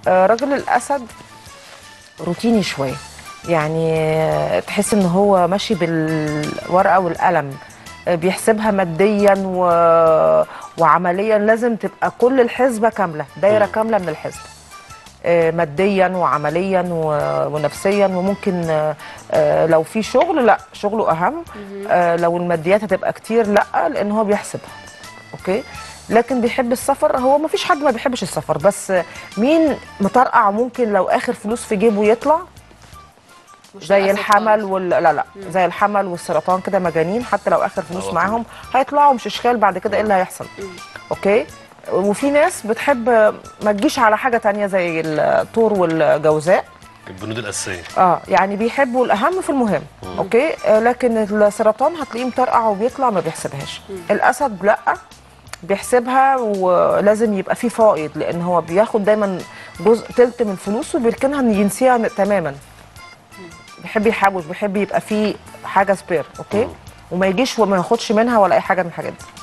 آه، راجل الاسد روتيني شويه يعني آه، تحس ان هو ماشي بالورقه والقلم آه، بيحسبها ماديا و... وعمليا لازم تبقى كل الحسبه كامله دايره كامله من الحسبه آه، ماديا وعمليا و- ونفسيا وممكن آه، آه، لو في شغل لا شغله اهم آه، لو الماديات هتبقى كتير لا لان هو بيحسبها اوكي لكن بيحب السفر هو ما فيش حد ما بيحبش السفر بس مين مطرقع ممكن لو اخر فلوس في جيبه يطلع مش زي للأسف الحمل خالص. وال لا لا زي الحمل والسرطان كده مجانين حتى لو اخر فلوس على معاهم هيطلعوا مش اشكال بعد كده ايه اللي هيحصل اوكي وفي ناس بتحب ما تجيش على حاجه تانية زي الطور والجوزاء البنود الاساسيه اه يعني بيحبوا الاهم في المهم اوكي آه لكن السرطان هتلاقيه مطرقع وبيطلع ما بيحسبهاش الاسد لا بيحسبها ولازم يبقى فيه فائض لان هو بياخد دايما جزء تلت من فلوسه بيركنها ينسيها تماما بيحب يحوش بيحب يبقى فيه حاجه سبير اوكي وما يجيش وما ياخدش منها ولا اي حاجه من الحاجات دي